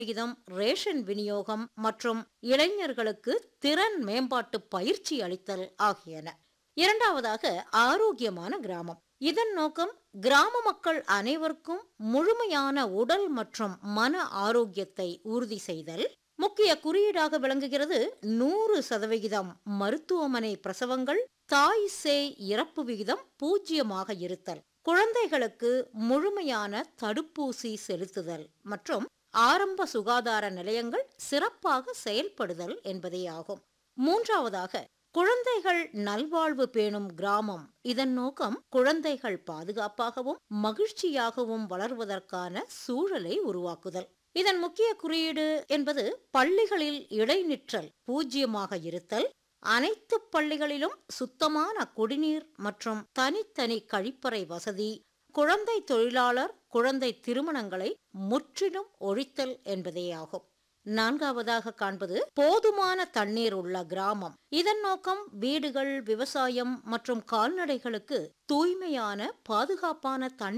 விகிதம் ரேஷன் விநியோகம் மற்றும் இளைஞர்களுக்கு திறன் மேம்பாட்டு பயிற்சி அளித்தல் ஆகியன இரண்டாவதாக ஆரோக்கியமான கிராமம் இதன் நோக்கம் கிராம மக்கள் அனைவருக்கும் முழுமையான உடல் மற்றும் மன ஆரோக்கியத்தை உறுதி செய்தல் முக்கிய குறியீடாக விளங்குகிறது நூறு சதவிகிதம் மருத்துவமனை பிரசவங்கள் தாய் சேய் இறப்பு விகிதம் பூஜ்ஜியமாக இருத்தல் குழந்தைகளுக்கு முழுமையான தடுப்பூசி செலுத்துதல் மற்றும் ஆரம்ப சுகாதார நிலையங்கள் சிறப்பாக செயல்படுதல் என்பதே ஆகும் மூன்றாவதாக குழந்தைகள் நல்வாழ்வு பேணும் கிராமம் இதன் நோக்கம் குழந்தைகள் பாதுகாப்பாகவும் மகிழ்ச்சியாகவும் வளர்வதற்கான சூழலை உருவாக்குதல் இதன் முக்கிய குறியீடு என்பது பள்ளிகளில் இடைநிற்றல் பூஜ்ஜியமாக இருத்தல் அனைத்து பள்ளிகளிலும் சுத்தமான குடிநீர் மற்றும் தனித்தனி கழிப்பறை வசதி குழந்தை தொழிலாளர் குழந்தை திருமணங்களை முற்றிலும் ஒழித்தல் என்பதேயாகும் நான்காவதாக காண்பது போதுமான தண்ணீர் உள்ள கிராமம் இதன் நோக்கம் வீடுகள் விவசாயம் மற்றும் கால்நடைகளுக்கு தூய்மையான பாதுகாப்பான தண்ணீர்